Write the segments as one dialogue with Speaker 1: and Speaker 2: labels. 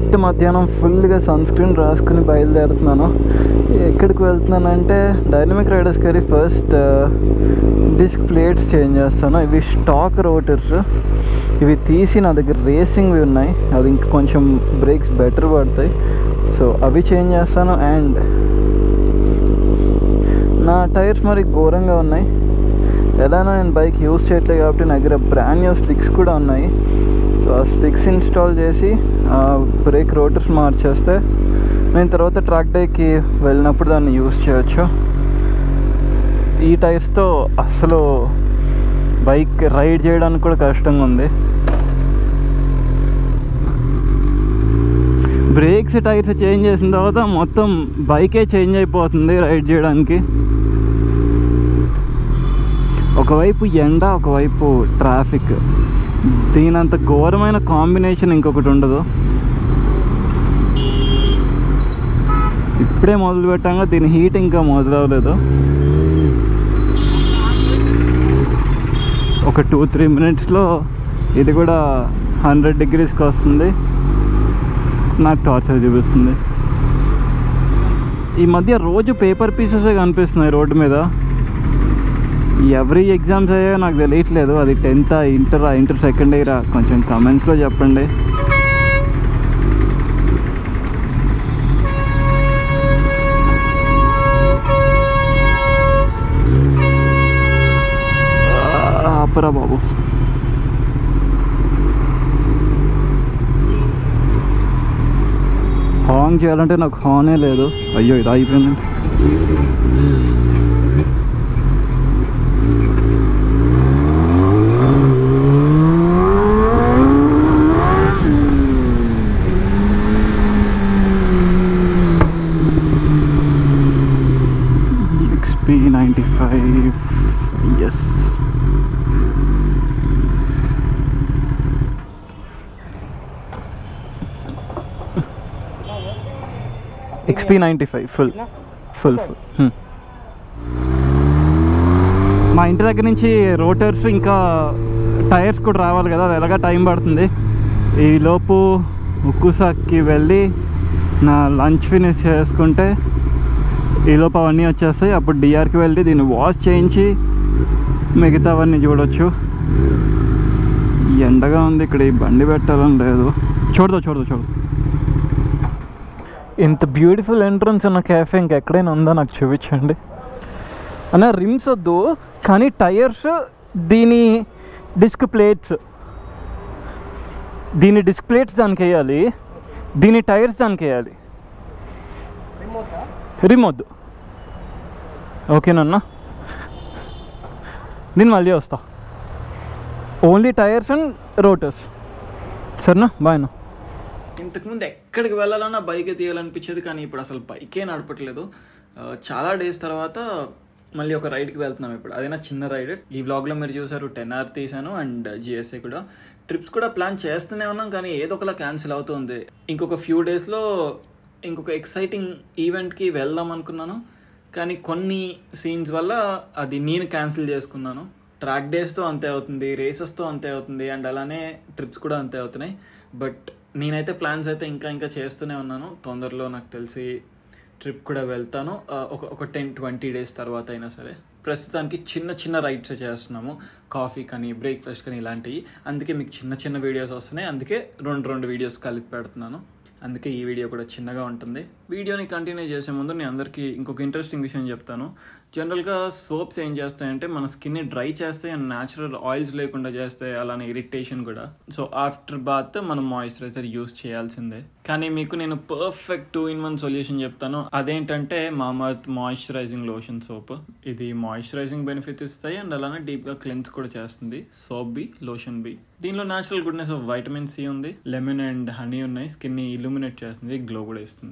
Speaker 1: మిట్ట మధ్యాహ్నం ఫుల్గా సన్ స్క్రీన్ రాసుకుని బయలుదేరుతున్నాను ఎక్కడికి వెళ్తున్నానంటే డైనమిక్ రైడర్స్ కరీ ఫస్ట్ డిస్క్ ప్లేట్స్ చేంజ్ చేస్తాను ఇవి స్టాక్ రోటర్స్ ఇవి తీసి నా దగ్గర రేసింగ్వి ఉన్నాయి అది ఇంక కొంచెం బ్రేక్స్ బెటర్ పడతాయి సో అవి చేంజ్ చేస్తాను అండ్ నా టైర్స్ మరి ఘోరంగా ఉన్నాయి ఎలానో నేను బైక్ యూస్ చేయట్లేదు కాబట్టి నా దగ్గర బ్రాండ్ న్యూ స్లిక్స్ కూడా ఉన్నాయి సో ఆ స్లిక్స్ ఇన్స్టాల్ చేసి ఆ బ్రేక్ రోటర్స్ మార్చేస్తే నేను తర్వాత ట్రాక్ డేకి వెళ్ళినప్పుడు దాన్ని యూస్ చేయొచ్చు ఈ టైర్స్తో అసలు బైక్ రైడ్ చేయడానికి కూడా కష్టంగా ఉంది బ్రేక్స్ టైర్స్ చేంజ్ చేసిన తర్వాత మొత్తం బైకే చేంజ్ అయిపోతుంది రైడ్ చేయడానికి ఒకవైపు ఎండ ఒకవైపు ట్రాఫిక్ దీనంత ఘోరమైన కాంబినేషన్ ఇంకొకటి ఉండదు ఇప్పుడే మొదలు పెట్టాక దీని హీట్ ఇంకా మొదలవలేదు ఒక టూ త్రీ మినిట్స్లో ఇది కూడా హండ్రెడ్ డిగ్రీస్కి వస్తుంది నాకు టార్చర్ చూపిస్తుంది ఈ మధ్య రోజు పేపర్ పీసెసే కనిపిస్తున్నాయి రోడ్డు మీద ఎవరి ఎగ్జామ్స్ అయ్యో నాకు తెలియట్లేదు అది tenth inter inter second year కొంచెం కమెంట్స్లో చెప్పండి ఆ, ఆపరా బాబు హాంగ్ చేయాలంటే నాకు హానే లేదు అయ్యో ఇది అయిపోయింది XP 95 yes XP 95 full full full మా ఇంటి దగ్గర నుంచి రోటర్స్ ఇంకా టైర్స్ కూడా రావాలి కదా అది ఎలాగా టైం పడుతుంది ఈ లోపు ఉక్కుసాకి వెళ్ళి నా లంచ్ ఫినిష్ చేసుకుంటే ఈ లోపు అవన్నీ వచ్చేస్తాయి అప్పుడు డిఆర్కి వెళ్ళి దీన్ని వాష్ చేయించి మిగతావన్నీ చూడొచ్చు ఎండగా ఉంది ఇక్కడ ఈ బండి పెట్టాలని లేదు చూడదు చూడదు చూడదు ఇంత బ్యూటిఫుల్ ఎంట్రన్స్ ఉన్న క్యాఫే ఇంకెక్కడైనా ఉందో నాకు చూపించండి అన్న రిమ్స్ వద్దు కానీ టైర్స్ దీని డిస్క్ ప్లేట్స్ దీని డిస్క్ ప్లేట్స్ దానికి వేయాలి దీని టైర్స్ దానికి వేయాలి రిమ్ వద్దు ఓకేనన్నా నేను మళ్ళీ వస్తా ఓన్లీ టైర్స్ అండ్ రోటర్స్ సరేనా బాయ్నా ఇంతకుముందు ఎక్కడికి వెళ్ళాలన్నా బైకే తీయాలనిపించేది కానీ ఇప్పుడు అసలు బైకే నడపట్లేదు ఆ, చాలా డేస్ తర్వాత మళ్ళీ ఒక రైడ్కి వెళ్తున్నాం ఇప్పుడు అదేనా చిన్న రైడ్ ఈ వ్లాగ్లో మీరు చూసారు టెన్ ఆర్ తీసాను అండ్ జిఎస్ఏ కూడా ట్రిప్స్ కూడా ప్లాన్ చేస్తూనే ఉన్నాం కానీ ఏదో ఒకలా క్యాన్సిల్ అవుతుంది ఇంకొక ఫ్యూ డేస్లో ఇంకొక ఎక్సైటింగ్ ఈవెంట్కి వెళ్దాం అనుకున్నాను కానీ కొన్ని సీన్స్ వల్ల అది నేను క్యాన్సిల్ చేసుకున్నాను ట్రాక్ డేస్తో అంతే అవుతుంది రేసెస్తో అంతే అవుతుంది అండ్ అలానే ట్రిప్స్ కూడా అంతే అవుతున్నాయి బట్ నేనైతే ప్లాన్స్ అయితే ఇంకా ఇంకా చేస్తూనే ఉన్నాను తొందరలో నాకు తెలిసి ట్రిప్ కూడా వెళ్తాను ఆ, ఒక ఒక టెన్ ట్వంటీ డేస్ తర్వాత అయినా సరే ప్రస్తుతానికి చిన్న చిన్న రైడ్స్ చేస్తున్నాము కాఫీ కానీ బ్రేక్ఫాస్ట్ కానీ ఇలాంటివి అందుకే మీకు చిన్న చిన్న వీడియోస్ వస్తున్నాయి అందుకే రెండు రెండు వీడియోస్ కలిపి పెడుతున్నాను అందుకే ఈ వీడియో కూడా చిన్నగా ఉంటుంది వీడియోని కంటిన్యూ చేసే ముందు నేను అందరికీ ఇంకొక ఇంట్రెస్టింగ్ విషయం చెప్తాను జనరల్గా సోప్స్ ఏం చేస్తాయంటే మన స్కిన్ని డ్రై చేస్తాయి అండ్ న్యాచురల్ ఆయిల్స్ లేకుండా చేస్తాయి అలానే ఇరిటేషన్ కూడా సో ఆఫ్టర్ బాత్ మనం మాయిశ్చరైజర్ యూస్ చేయాల్సిందే కానీ మీకు నేను perfect two in one solution చెప్తాను అదేంటంటే మామర్త్ మాయిశ్చరైజింగ్ లోషన్ సోప్ ఇది మాయిశ్చరైజింగ్ బెనిఫిట్స్ ఇస్తాయి అండ్ అలానే డీప్గా క్లెన్స్ కూడా చేస్తుంది సోప్ బి లోషన్ బి దీనిలో natural goodness of vitamin C ఉంది లెమన్ అండ్ హనీ ఉన్నాయి స్కిన్ ని ఇల్యూమినేట్ చేస్తుంది గ్లో కూడా ఇస్తుంది నా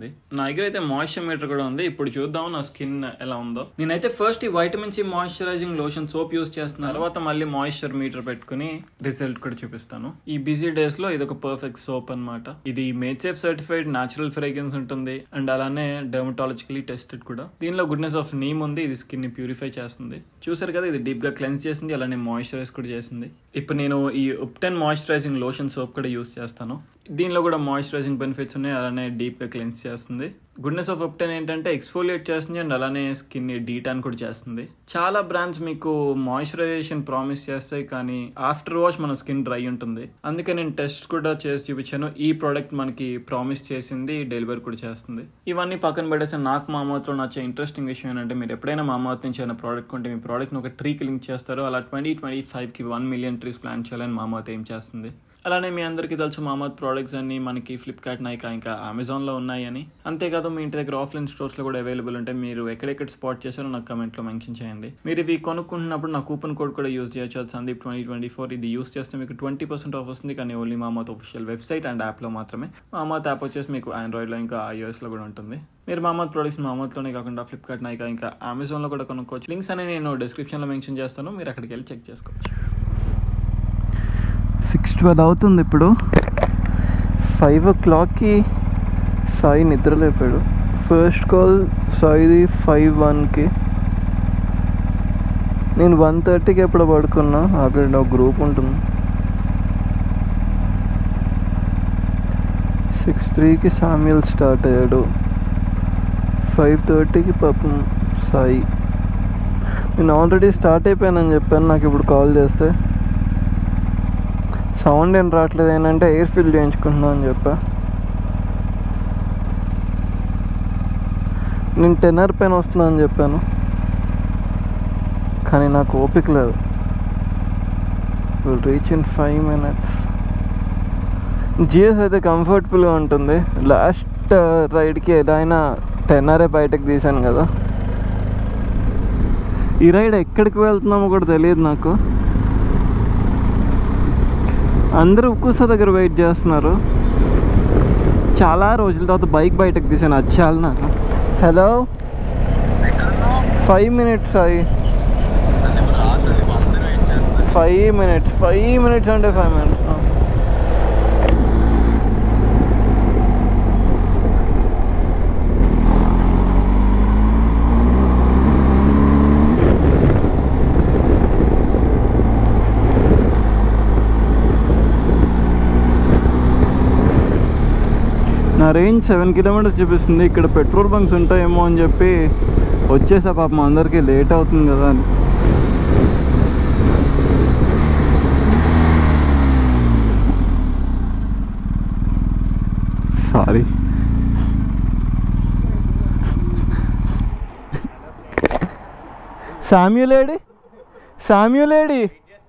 Speaker 1: దగ్గర అయితే మాయిశ్చర్ మీటర్ కూడా ఉంది ఇప్పుడు చూద్దాం నా స్కిన్ ఎలా ఉందో నేనైతే ఫస్ట్ ఈ vitamin C moisturising lotion soap use చేస్తున్నాను తర్వాత మళ్ళీ మాయిశ్చర్ మీటర్ పెట్టుకుని రిజల్ట్ కూడా చూపిస్తాను ఈ బిజీ డేస్ లో ఇది ఒక పర్ఫెక్ట్ సోప్ అన్నమాట ఇది మేడ్సేఫ్ సర్టిఫైడ్ న్యాచురల్ ఫ్రేగ్రెన్స్ ఉంటుంది అండ్ అలానే డెర్మటాలజికలీ టెస్టెడ్ కూడా దీనిలో గుడ్నెస్ ఆఫ్ నీమ్ ఉంది ఇది స్కిన్ ని ప్యూరిఫై చేస్తుంది చూసారు కదా ఇది డీప్ గా క్లెన్స్ చేసింది అలానే మాయిశ్చరైజ్ కూడా చేసింది ఇప్పుడు నేను ఈ ఉప్టెన్ మాయిశ్చరైజింగ్ లోషన్ సోప్ కూడా యూస్ చేస్తాను దీనిలో కూడా మాయిశ్చరైజింగ్ బెనిఫిట్స్ ఉన్నాయి అలానే డీప్ గా క్లెన్స్ చేస్తుంది గుడ్నెస్ ఆఫ్ ఉప్టెన్ ఏంటంటే ఎక్స్ఫోలియేట్ చేస్తుంది అండ్ అలానే స్కిన్ ని డీటాన్ కూడా చేస్తుంది చాలా బ్రాండ్స్ మీకు మాయిశ్చరైజేషన్ ప్రామిస్ చేస్తాయి కానీ ఆఫ్టర్ వాష్ మన స్కిన్ డ్రై ఉంటుంది అందుకే నేను టెస్ట్ కూడా చేసి చూపించాను ఈ ప్రోడక్ట్ మనకి ప్రామిస్ చేసింది డెలివరీ కూడా చేస్తుంది ఇవన్నీ పక్కన పెట్టేసి నాకు మా మామతో నచ్చే ఇంట్రెస్టింగ్ విషయం ఏంటంటే మీరు ఎప్పుడైనా మా మామత్ నుంచి ఏమైనా ప్రోడక్ట్ కొంటే మీ ప్రోడక్ట్ని ఒక ట్రీకి లింక్ చేస్తారు అలా ట్వంటీ ట్వంటీ ఫైవ్కి వన్ మిలియన్ ట్రీస్ ప్లాన్ చేయాలని మా మామత్ ఏం చేస్తుంది అలానే మీ అందరికీ తెలుసు మామత్ ప్రోడక్ట్స్ అన్ని మనకి ఫ్లిప్కార్ట్ నైకా ఇంకా అమెజాన్లో ఉన్నాయని అంతేకాదు మీ ఇంటి దగ్గర ఆఫ్లైన్ స్టోర్స్లో కూడా అవైలబుల్ ఉంటాయి మీరు ఎక్కడెక్కడ స్పాట్ చేశారో నాకు కమెంట్లో మెన్షన్ చేయండి మీరు ఇవి కొనుక్కుంటున్నప్పుడు నా కూపన్ కోడ్ కూడా యూస్ చేయొచ్చు అది సందీప్ ట్వంటీ ట్వంటీ ఫోర్ ఇది యూస్ చేస్తే మీకు ట్వంటీ పర్సెంట్ ఆఫ్ వస్తుంది కానీ only Mamaearth official website and యాప్లో మాత్రమే మామత్ యాప్ వచ్చేసి మీకు ఆండ్రాయిడ్లో ఇంకా ఐఓఎస్లో కూడా ఉంటుంది మీరు మామత్ ప్రొడక్ట్స్ మామత్లోనే కాకుండా ఫ్లిప్కార్ట్ నైకా ఇంకా అమెజాన్లో కూడా కొనుక్కోవచ్చు లింక్స్ అనేవి నేను డిస్క్రిప్షన్లో మెన్షన్ చేస్తాను మీరు అక్కడికి వెళ్ళి చెక్ చేసుకోవచ్చు
Speaker 2: సిక్స్ ట్వెల్వ్ అవుతుంది ఇప్పుడు ఫైవ్ ఓ క్లాక్కి సాయి నిద్రలేపాడు ఫస్ట్ కాల్ సాయిది ఫైవ్ వన్కి నేను వన్ థర్టీకి ఎప్పుడు పడుకున్నా అక్కడ ఒక గ్రూప్ ఉంటుంది సిక్స్ త్రీకి సామ్యుల్ స్టార్ట్ అయ్యాడు ఫైవ్ థర్టీకి పాపం సాయి నేను ఆల్రెడీ స్టార్ట్ అయిపోయానని చెప్పాను నాకు ఇప్పుడు కాల్ చేస్తే సౌండ్ ఏం రావట్లేదు ఏంటంటే ఎయిర్ ఫిల్ చేయించుకుంటున్నా అని చెప్పా నేను టెన్నర్ పెన్ వస్తుందా అని చెప్పాను కానీ నాకు ఓపిక లేదు will reach in five minutes GS అయితే కంఫర్టబుల్గా ఉంటుంది లాస్ట్ రైడ్కి ఎలా అయినా టెన్నరే బయటకు తీసాను కదా ఈ రైడ్ ఎక్కడికి వెళ్తున్నామో కూడా తెలియదు నాకు అందరూ ఉక్కుస దగ్గర వెయిట్ చేస్తున్నారు చాలా రోజుల తర్వాత బైక్ బయటకు తీసాను అది చాలు నాకు హలో ఫైవ్ మినిట్స్ అయ్యి ఫైవ్ మినిట్స్ ఫైవ్ మినిట్స్ అంటే ఫైవ్ మినిట్స్ నా రేంజ్ సెవెన్ కిలోమీటర్స్ చూపిస్తుంది ఇక్కడ పెట్రోల్ బంక్స్ ఉంటాయేమో అని చెప్పి వచ్చేసా పాపం అందరికీ లేట్ అవుతుంది కదా అని సారీ సామ్యులేడి సామ్యులేడి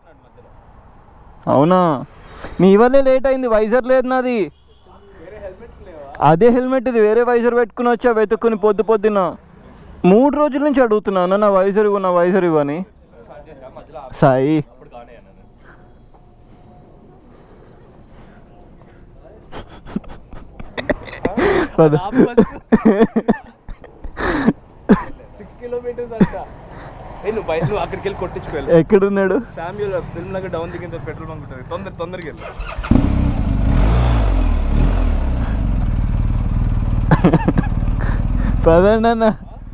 Speaker 2: అవునా నీ వల్లే లేట్ అయింది వైజర్ లేదు నాది అదే హెల్మెట్ ఇది వేరే వైజర్ పెట్టుకుని వచ్చా వెతుక్కుని పొద్దు పొద్దున మూడు రోజుల నుంచి అడుగుతున్నాను నా వైజర్ ఇవ్వు నా వైజర్ ఇవ్వని సాయి పద.
Speaker 3: సిక్స్ కిలోమీటర్స్ అంట ఏ నువ్వు బయట నువ్వు అక్కడికి వెళ్ళి కొట్టించుకోవాలి
Speaker 2: ఎక్కడున్నాడు
Speaker 3: శామ్యూల్ ఫిల్మ్ లాగా డౌన్ దిగిన పెట్రోల్ బంక్ ఉంటుంది తొందర తొందరగా వెళ్ళు
Speaker 2: పదండి అన్న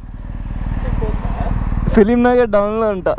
Speaker 2: ఫిలిం నగర్ డౌన్లో ఉంటా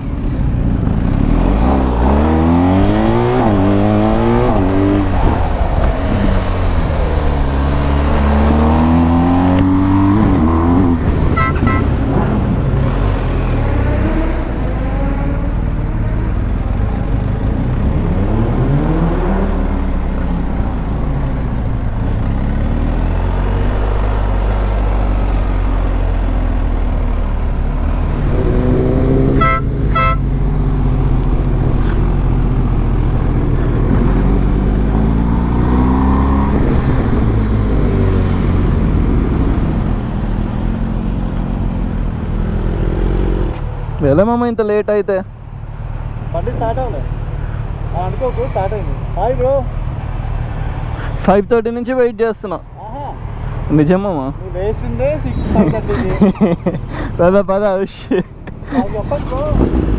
Speaker 2: వెళ్ళమమ్మ ఇంత లేట్ అయితే
Speaker 3: బండి స్టార్ట్ అవ్వలేదు అనుకోకు స్టార్ట్ అయింది హాయ్ బ్రో
Speaker 2: ఫైవ్ థర్టీ నుంచి వెయిట్ చేస్తున్నా
Speaker 3: ఆహా
Speaker 1: నిజమమ్మా
Speaker 2: నువ్వు వేసిందే సిక్స్ ఫైవ్ థర్టీకి
Speaker 1: పద పద ఉష్.
Speaker 2: నాకు చెప్పండి bro.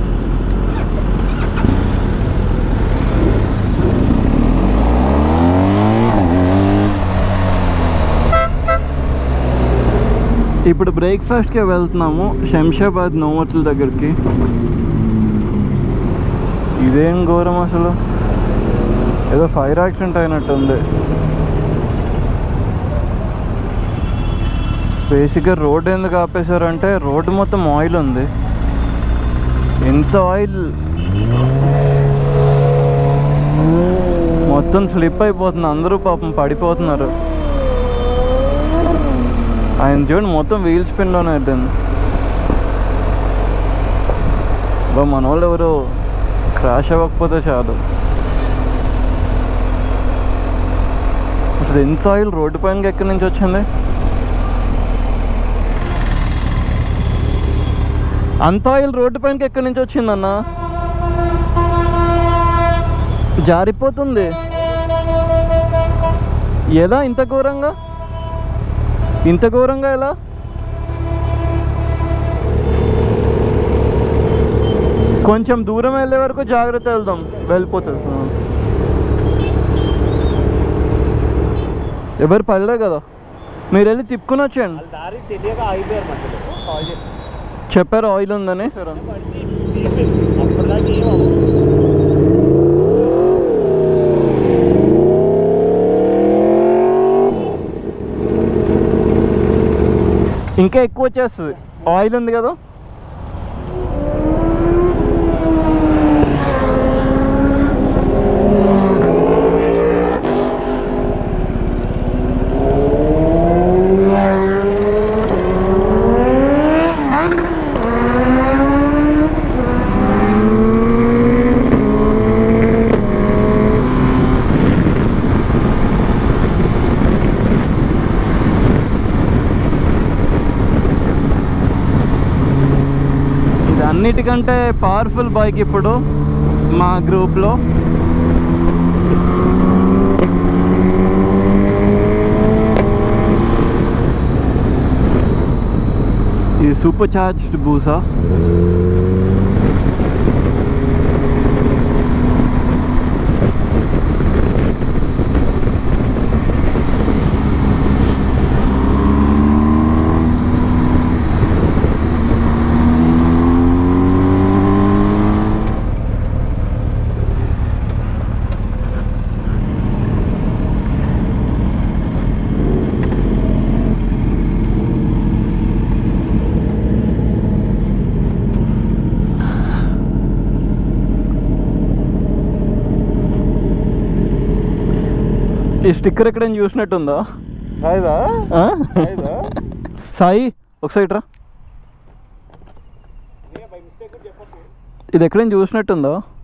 Speaker 1: ఇప్పుడు బ్రేక్ఫాస్ట్కే వెళ్తున్నాము శంషాబాద్ నోమతుల దగ్గరికి ఇదేం ఘోరం అసలు ఏదో ఫైర్ యాక్సిడెంట్ అయినట్టుంది బేసిక్గా రోడ్ ఎందుకు ఆపేశారంటే రోడ్డు మొత్తం ఆయిల్ ఉంది ఎంత ఆయిల్ మొత్తం స్లిప్ అయిపోతుంది అందరూ పాపం పడిపోతున్నారు ఆయన చూడండి మొత్తం వీల్స్ పిన్లోనే అయిపోయింది బా మన వాళ్ళు ఎవరు క్రాష్ అవ్వకపోతే చాలు అసలు ఎంత ఆయిల్ రోడ్డు పైన ఎక్కడి నుంచి వచ్చింది అంత ఆయిల్ రోడ్డు పైనకి ఎక్కడి నుంచి వచ్చిందన్న జారిపోతుంది ఎలా ఇంత ఘోరంగా ఇంత ఘోరంగా ఎలా కొంచెం దూరం వెళ్ళే వరకు జాగ్రత్త వెళ్దాం వెళ్ళిపోతుంది ఆ. ఎవరు పడలే కదా మీరు వెళ్ళి తిప్పుకుని వచ్చేయండి
Speaker 3: వాళ్ళ దారి తెలియక ఆగిపోయారు మధ్యలో కాల్ చేసి
Speaker 1: చెప్పారు ఆయిల్ ఉందని
Speaker 3: పడితే తీరిపోయింది అప్పటిదాకా ఏం అవ్వదు.
Speaker 1: ఇంకా ఎక్కువ వచ్చేస్తుంది ఆయిల్ ఉంది కదా ఇది అన్నిటికంటే పవర్ఫుల్ బైక్ ఇప్పుడు మా గ్రూప్లో ఇది సూపర్ చార్జ్డ్ బూసా ఈ స్టిక్కర్ ఎక్కడైనా చూసినట్టుందా
Speaker 2: హాయిదా
Speaker 1: ఆ?
Speaker 2: హాయిదా
Speaker 1: సాయి ఒకసారి రా
Speaker 3: బై మిస్టేక్ చెప్పకు
Speaker 1: ఇది ఎక్కడైనా చూసినట్టుందా